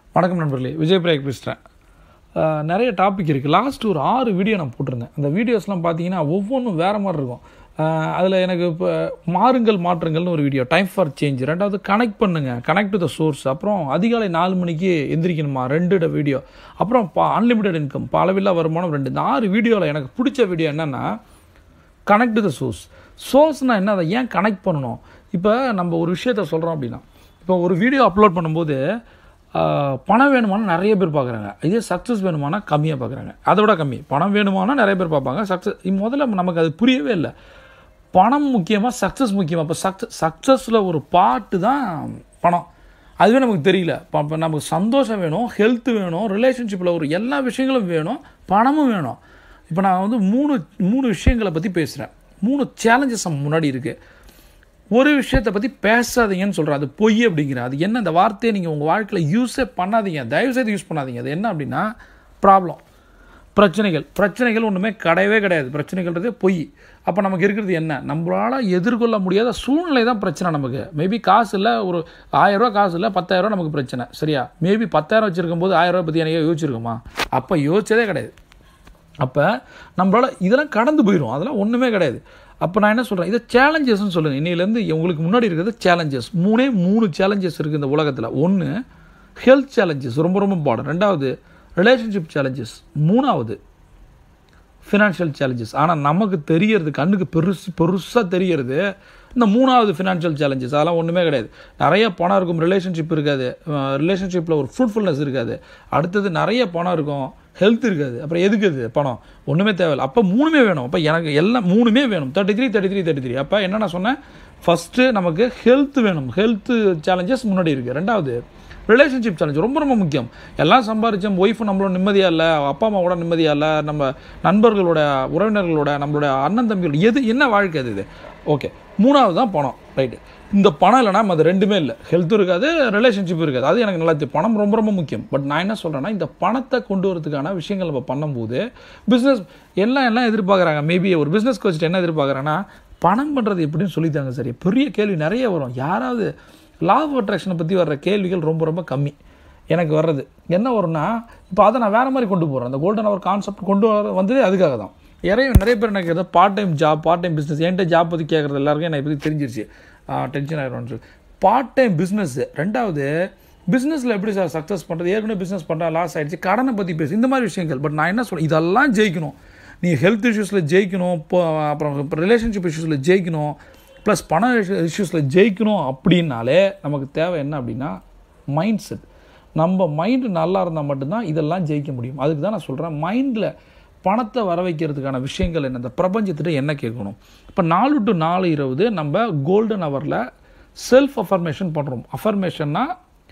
வணக்கம் நண்பர்களே விஜய் பிரேக் பேசுகிறேன் நிறைய டாபிக் இருக்குது லாஸ்ட் ஒரு ஆறு வீடியோ நான் போட்டிருந்தேன் அந்த வீடியோஸ்லாம் பார்த்தீங்கன்னா ஒவ்வொன்றும் வேறு மாதிரி இருக்கும் அதில் எனக்கு இப்போ மாறுங்கள் மாற்றுங்கள்னு ஒரு வீடியோ டைம் ஃபார் சேஞ்ச் ரெண்டாவது கனெக்ட் பண்ணுங்க கனெக்ட் டு த சோர்ஸ் அப்புறம் அதிகாலை நாலு மணிக்கு எந்திரிக்கணுமா ரெண்டு வீடியோ அப்புறம் பா அன்லிமிட்டெட் இன்கம் பல அளவில்லா வருமானம் ரெண்டு இந்த ஆறு வீடியோவில் எனக்கு பிடிச்ச வீடியோ என்னென்னா கனெக்ட் டு த சோர்ஸ் சோர்ஸ்னால் என்ன அதை ஏன் கனெக்ட் பண்ணணும் இப்போ நம்ம ஒரு விஷயத்த சொல்கிறோம் அப்படின்னா இப்போ ஒரு வீடியோ அப்லோட் பண்ணும்போது ஆஹ், பணம் வேணுமானா நிறைய பேர் பார்க்குறாங்க இதே சக்ஸஸ் வேணுமானா கம்மியாக பார்க்குறாங்க அதை விட கம்மி பணம் வேணுமானா நிறைய பேர் பார்ப்பாங்க சக்ஸஸ் முதல்ல நமக்கு அது புரியவே இல்லை பணம் முக்கியமாக சக்ஸஸ் முக்கியமாக இப்போ சக்ஸஸ் சக்ஸஸில் ஒரு பாட்டு தான் பணம் அதுவே நமக்கு தெரியல இப்போ இப்போ நமக்கு சந்தோஷம் வேணும் ஹெல்த் வேணும் ரிலேஷன்ஷிப்பில் ஒரு எல்லா விஷயங்களும் வேணும் பணமும் வேணும் இப்போ நான் வந்து மூணு மூணு விஷயங்களை பற்றி பேசுகிறேன் மூணு சேலஞ்சஸ் முன்னாடி இருக்குது ஒரு விஷயத்தை பற்றி பேசாதீங்கன்னு சொல்கிறேன் அது பொய் அப்படிங்கிற அது என்ன அந்த வார்த்தையை நீங்கள் உங்கள் வாழ்க்கையில் யூஸே பண்ணாதீங்க தயவு செய்து யூஸ் பண்ணாதீங்க அது என்ன அப்படின்னா ப்ராப்ளம் பிரச்சனைகள் பிரச்சனைகள் ஒன்றுமே கிடையவே கிடையாது பிரச்சனைகள்ன்றதே பொய் அப்போ நமக்கு இருக்கிறது என்ன நம்மளால் எதிர்கொள்ள முடியாத சூழ்நிலை தான் பிரச்சனை நமக்கு மேபி காசு இல்லை ஒரு ஆயிரரூவா காசு இல்லை பத்தாயிரரூவா நமக்கு பிரச்சனை சரியா மேபி பத்தாயிரம் வச்சுருக்கும் போது ஆயிரரூவா பற்றி எனக்கு யோசிச்சிருக்கோமா அப்போ யோசிச்சதே கிடையாது அப்போ நம்மளால் இதெல்லாம் கடந்து போயிடும் அதெல்லாம் ஒன்றுமே கிடையாது அப்போ நான் என்ன சொல்கிறேன் இதை சேலஞ்சஸ்னு சொல்லுங்கள் இன்னையிலேருந்து உங்களுக்கு முன்னாடி இருக்கிறது சேலஞ்சஸ் மூணே மூணு சேலஞ்சஸ் இருக்குது இந்த உலகத்தில் ஒன்று ஹெல்த் சேலஞ்சஸ் ரொம்ப ரொம்ப இம்பார்ட்டன்ட் ரெண்டாவது ரிலேஷன்ஷிப் சேலஞ்சஸ் மூணாவது ஃபினான்ஷியல் சேலஞ்சஸ் ஆனால் நமக்கு தெரியறது கண்ணுக்கு பெருசு பெருசாக தெரியறது இந்த மூணாவது ஃபினான்ஷியல் சேலஞ்சஸ் அதெல்லாம் ஒன்றுமே கிடையாது நிறைய பணம் இருக்கும் ரிலேஷன்ஷிப் இருக்காது ரிலேஷன்ஷிப்பில் ஒரு ஃப்ரூட்ஃபுல்னஸ் இருக்காது அடுத்தது நிறைய பணம் இருக்கும் ஹெல்த் இருக்காது அப்புறம் எதுக்கு அது பணம் ஒன்றுமே தேவையில்லை அப்போ மூணுமே வேணும் அப்போ எனக்கு எல்லாம் மூணுமே வேணும் thirty three thirty three thirty three அப்போ என்ன நான் சொன்னேன் ஃபஸ்ட்டு நமக்கு ஹெல்த் வேணும் ஹெல்த் சேலஞ்சஸ் முன்னாடி இருக்குது ரெண்டாவது ரிலேஷன்ஷிப் சேலஞ்ச் ரொம்ப ரொம்ப முக்கியம் எல்லாம் சம்பாரிச்சோம் ஒய்ஃபு நம்மளோட நிம்மதியாக இல்லை அப்பா அம்மாவோட நிம்மதியாக இல்லை நம்ம நண்பர்களோட உறவினர்களோட நம்மளோட அண்ணன் தம்பிகளோட எது என்ன வாழ்க்கை அது இது ஓகே மூணாவது தான் பணம் ரைட்டு இந்த பணம் இல்லைனா நம்ம அது ரெண்டுமே இல்லை ஹெல்த்தும் இருக்காது ரிலேஷன்ஷிப் இருக்காது அது எனக்கு நல்லா தெரியும் பணம் ரொம்ப ரொம்ப முக்கியம் பட் நான் என்ன சொல்கிறேன்னா இந்த பணத்தை கொண்டு வரதுக்கான விஷயங்கள் நம்ம பண்ணும்போது பிஸ்னஸ் எல்லாம் எல்லாம் எதிர்பார்க்குறாங்க மேபி ஒரு பிஸ்னஸ் கோச்சிட்டு என்ன எதிர்பார்க்குறாங்கன்னா பணம் பண்ணுறது எப்படின்னு சொல்லித்தாங்க சரி பெரிய கேள்வி நிறைய வரும் யாராவது லா ஆஃப் அட்ராக்ஷனை பற்றி வர்ற கேள்விகள் ரொம்ப ரொம்ப கம்மி எனக்கு வர்றது என்ன வரும்னா இப்போ அதை நான் வேறு மாதிரி கொண்டு போகிறேன் அந்த கோல்டன் அவர் கான்செப்ட் கொண்டு வர வந்ததே அதுக்காக தான் நிறைய நிறைய பேர் எனக்கு கேட்குறது part time job part time business என்கிட்ட ஜாப் பற்றி கேட்குறது எல்லாருக்கும் என்னை பற்றி தெரிஞ்சிருச்சு டென்ஷன் ஆகிடும்னு சொல்லி பார்ட் டைம் பிஸ்னஸ் ரெண்டாவது பிஸ்னஸில் எப்படி சார் சக்ஸஸ் பண்ணுறது ஏற்கனவே பிஸ்னஸ் பண்ணுறா லாஸ் ஆகிடுச்சு கடனை பற்றி பேசு இந்த மாதிரி விஷயங்கள் பட் நான் என்ன சொல்கிறேன் இதெல்லாம் ஜெயிக்கணும் நீ ஹெல்த் இஷ்யூஸில் ஜெயிக்கணும் இப்போ அப்புறம் ரிலேஷன்ஷிப் இஷ்யூஸில் ஜெயிக்கணும் ப்ளஸ் பண இஷ்யூஸில் ஜெயிக்கணும் அப்படின்னாலே நமக்கு தேவை என்ன அப்படின்னா மைண்ட் செட் நம்ம மைண்டு நல்லா இருந்தால் மட்டும்தான் இதெல்லாம் ஜெயிக்க முடியும் அதுக்கு தான் நான் சொல்கிறேன் மைண்டில் பணத்தை வர வைக்கிறதுக்கான விஷயங்கள் என்ன இந்த பிரபஞ்சத்திட்ட என்ன கேட்கணும் இப்போ நாலு டு நாலு இருபது நம்ம கோல்டன் ஹவரில் செல்ஃப் அஃபர்மேஷன் பண்ணுறோம் அஃபர்மேஷன்னா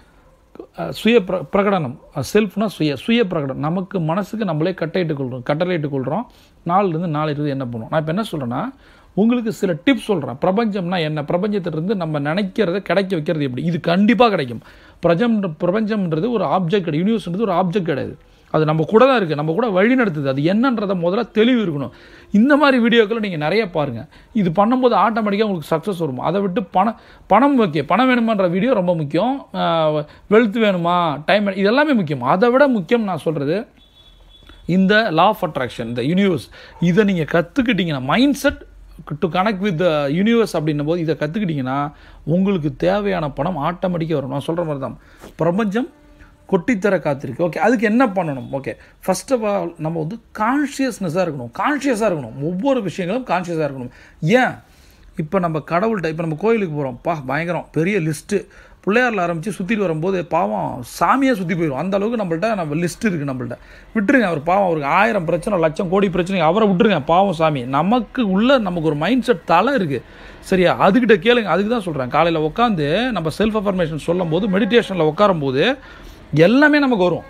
அஹ், சுய பிர பிரகடனம் செல்ஃப்னா சுய சுய பிரகடனம் நமக்கு மனசுக்கு நம்மளே கட்டையிட்டு கொள்கிறோம் கட்டளையிட்டு கொள்கிறோம் நாலுலேருந்து நாலு இருபது என்ன பண்ணுவோம் நான் இப்போ என்ன சொல்கிறேன்னா உங்களுக்கு சில டிப்ஸ் சொல்கிறேன் பிரபஞ்சம்னா என்ன பிரபஞ்சத்திலிருந்து நம்ம நினைக்கிறத கிடைக்க வைக்கிறது எப்படி இது கண்டிப்பாக கிடைக்கும் பிரஜம் பிரபஞ்சம்ன்றது ஒரு ஆப்ஜெக்ட் கிடையாது யூனிவர்ஸ்ன்றது ஒரு ஆப்ஜெக்ட் கிடையாது அது நம்ம கூட தான் இருக்குது நம்ம கூட வழி நடத்துது அது என்னன்றதை முதல்ல தெளிவு இருக்கணும் இந்த மாதிரி வீடியோக்களை நீங்கள் நிறைய பாருங்கள் இது பண்ணும்போது ஆட்டோமேட்டிக்காக உங்களுக்கு சக்ஸஸ் வரும் அதை விட்டு பணம் பணம் ஓகே பணம் வேணுமான்ற வீடியோ ரொம்ப முக்கியம் வெல்த் வேணுமா டைம் இதெல்லாமே முக்கியம் அதை விட முக்கியம் நான் சொல்கிறது இந்த லா ஆஃப் அட்ராக்ஷன் இந்த யூனிவர்ஸ் இதை நீங்கள் கற்றுக்கிட்டீங்கன்னா mind set to connect with the universe அப்படின்னும் போது இதை கற்றுக்கிட்டிங்கன்னா உங்களுக்கு தேவையான பணம் ஆட்டோமேட்டிக்காக வரும் நான் சொல்கிற மாதிரி தான் பிரபஞ்சம் கொட்டித்தர காத்திருக்கு ஓகே அதுக்கு என்ன பண்ணணும் ஓகே ஃபர்ஸ்ட் ஆஃப் ஆல் நம்ம வந்து கான்ஷியஸ்னஸாக இருக்கணும் கான்ஷியஸாக இருக்கணும் ஒவ்வொரு விஷயங்களும் கான்ஷியஸாக இருக்கணும் ஏன் இப்போ நம்ம கடவுள்கிட்ட இப்போ நம்ம கோயிலுக்கு போகிறோம் பா பயங்கரம் பெரிய லிஸ்ட்டு பிள்ளையாரில் ஆரம்பித்து சுற்றிட்டு வரும்போது பாவம் சாமியாக சுற்றி போயிடும் அந்த அளவுக்கு நம்மள்ட்ட நம்ம லிஸ்ட் இருக்குது நம்மள்ட்ட விட்டுருங்க அவர் பாவம் அவருக்கு ஆயிரம் பிரச்சனை லட்சம் கோடி பிரச்சனை அவரை விட்டுருங்க பாவம் சாமி நமக்கு உள்ள நமக்கு ஒரு மைண்ட் செட் தலை இருக்குது சரியா அதுக்கிட்ட கேளுங்க அதுக்கு தான் சொல்கிறேன் காலையில் உட்காந்து நம்ம செல்ஃப் அஃபர்மேஷன் சொல்லும் போது மெடிடேஷனில் உட்காரும்போது எல்லாமே நமக்கு வரும்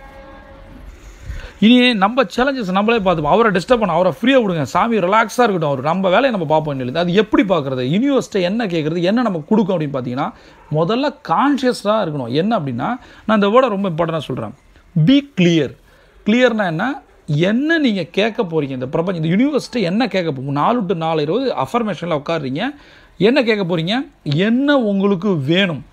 இனி நம்ம சேலஞ்சஸ் நம்மளே பார்த்துப்போம் அவரை டிஸ்டர்ப் பண்ண அவரை ஃப்ரீயாக விடுங்க சாமி ரிலாக்ஸாக இருக்கட்டும் அவர் நம்ம வேலையை நம்ம பார்ப்போம் இல்லை அது எப்படி பார்க்குறது யூனிவர்ஸ்ட்டை என்ன கேட்குறது என்ன நமக்கு கொடுக்கும் அப்படின்னு பார்த்தீங்கன்னா முதல்ல கான்ஷியஸாக இருக்கணும் என்ன அப்படின்னா நான் இந்த வேர்டை ரொம்ப இம்பார்ட்டண்டாக சொல்கிறேன் பி கிளியர் கிளியர்னா என்ன என்ன நீங்கள் கேட்க போகிறீங்க இந்த பிரபஞ்சம் இந்த யூனிவர்ஸ்ட்டை என்ன கேட்க போகிறீங்க நாலு டு நாலு இருபது அஃபர்மேஷனில் உட்காடுறீங்க என்ன கேட்க போகிறீங்க என்ன உங்களுக்கு வேணும்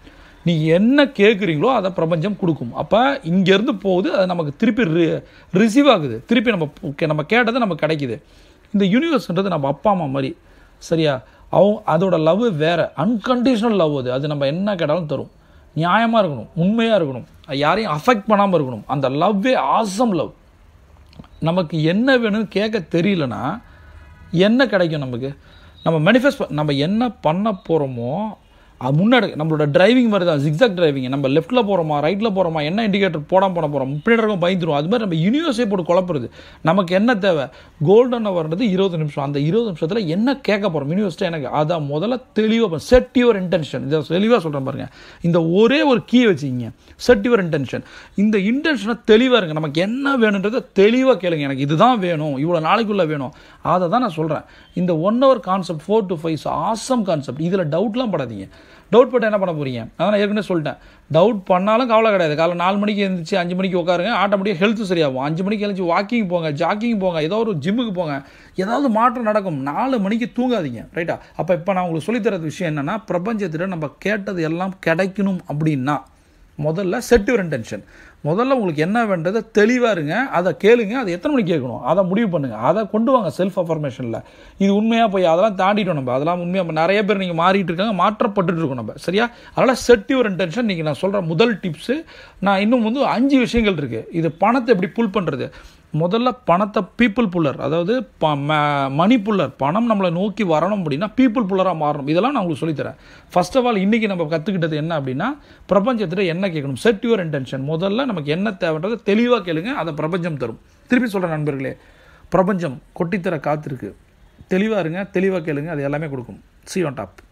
நீங்கள் என்ன கேட்குறீங்களோ அதை பிரபஞ்சம் கொடுக்கும் அப்போ இங்கேருந்து போகுது அது நமக்கு திருப்பி ரி ரிசீவ் ஆகுது திருப்பி நம்ம பு- நம்ம கேட்டது நமக்கு கிடைக்குது இந்த யூனிவர்ஸ்ன்றது நம்ம அப்பா அம்மா மாதிரி சரியா அவங்க அதோட லவ் வேறு அன்கண்டிஷனல் லவ் அது அது நம்ம என்ன கேட்டாலும் தரும் நியாயமாக இருக்கணும் உண்மையாக இருக்கணும் யாரையும் அஃபெக்ட் பண்ணாமல் இருக்கணும் அந்த லவ்வே ஆசம் லவ் நமக்கு என்ன வேணும்னு கேட்க தெரியலனா என்ன கிடைக்கும் நமக்கு நம்ம மேனிஃபெஸ்ட் நம்ம என்ன பண்ண போகிறோமோ அது முன்னாடி நம்மளோட டிரைவிங் மாதிரி தான் ஜிக்ஸாக் டிரைவிங் நம்ம லெஃப்ட்டில் போகிறோமா ரைட்டில் போகிறோமா என்ன இண்டிகேட்டர் போடாம போட போகிறோம் பின்னாடி இருக்கும் பயந்துரும் அது மாதிரி நம்ம யூனிவர்ஸே போட்டு குழப்புறது நமக்கு என்ன தேவை கோல்டன் ஹவர்ன்றது இருபது நிமிஷம் அந்த இருபது நிமிஷத்தில் என்ன கேட்க போகிறோம் யூனிவர்ஸ்ட்டு எனக்கு அதான் முதல்ல தெளிவாக செட் யுவர் இன்டென்ஷன் இதை தெளிவாக சொல்கிறேன் பாருங்க இந்த ஒரே ஒரு கீ வச்சுக்கிங்க செட் யுவர் இன்டென்ஷன் இந்த இன்டென்ஷனை தெளிவாக இருங்க நமக்கு என்ன வேணுன்றதை தெளிவாக கேளுங்க எனக்கு இதுதான் வேணும் இவ்வளோ நாளைக்குள்ளே வேணும் அதை தான் நான் சொல்கிறேன் இந்த one hour concept four to five awesome concept இதில் டவுட்லாம் படாதீங்க டவுட் பட்டு என்ன பண்ண போறீங்க அதான் நான் ஏற்கனவே சொல்லிட்டேன் டவுட் பண்ணாலும் கவலை கிடையாது காலைல நாலு மணிக்கு எழுந்திரிச்சு அஞ்சு மணிக்கு உட்காருங்க ஆட்டோமேட்டிக்காக ஹெல்த் சரியாகும் அஞ்சு மணிக்கு எழுந்துச்சு வாக்கிங் போங்க ஜாக்கிங் போங்க ஏதோ ஒரு ஜிம்முக்கு போங்க ஏதாவது மாற்றம் நடக்கும் நாலு மணிக்கு தூங்காதீங்க ரைட்டா அப்போ இப்போ நான் உங்களுக்கு சொல்லித்தரது விஷயம் என்னன்னா பிரபஞ்சத்தில் நம்ம கேட்டது எல்லாம் கிடைக்கணும் அப்படின்னா முதல்ல செட் யுவர் இன்டென்ஷன் முதல்ல உங்களுக்கு என்ன வேண்டதை தெளிவாக இருங்க அதை கேளுங்க அதை எத்தனை மணிக்கு கேட்கணும் அதை முடிவு பண்ணுங்க அதை கொண்டு வாங்க செல்ஃப் அஃபர்மேஷனில் இது உண்மையாக போய் அதெல்லாம் தாண்டிட்டோம் நம்ம அதெல்லாம் உண்மையாக நிறைய பேர் நீங்கள் மாறிட்டு இருக்காங்க மாற்றப்பட்டுட்டு இருக்கோம் நம்ம சரியா அதனால் செட் யுவர் இன்டென்ஷன் நீங்கள் நான் சொல்கிற முதல் டிப்ஸு நான் இன்னும் வந்து அஞ்சு விஷயங்கள் இருக்குது இது பணத்தை எப்படி புல் பண்ணுறது முதல்ல பணத்தை பீப்புள் புல்லர் அதாவது ப ம- மணி புல்லர் பணம் நம்மளை நோக்கி வரணும் அப்படின்னா பீப்புள் புல்லராக மாறணும் இதெல்லாம் நான் உங்களுக்கு சொல்லித்தரேன் ஃபர்ஸ்ட் ஆஃப் ஆல் இன்றைக்கி நம்ம கற்றுக்கிட்டது என்ன அப்படின்னா பிரபஞ்சத்தில் என்ன கேட்கணும் செட் யுவர் இன்டென்ஷன் முதல்ல நமக்கு என்ன தேவைன்றதை தெளிவாக கேளுங்க அதை பிரபஞ்சம் தரும் திருப்பி சொல்கிறேன் நண்பர்களே பிரபஞ்சம் கொட்டித்தர காத்திருக்கு தெளிவாக இருங்க தெளிவாக கேளுங்க அது எல்லாமே கொடுக்கும் சி ஆன் டாப்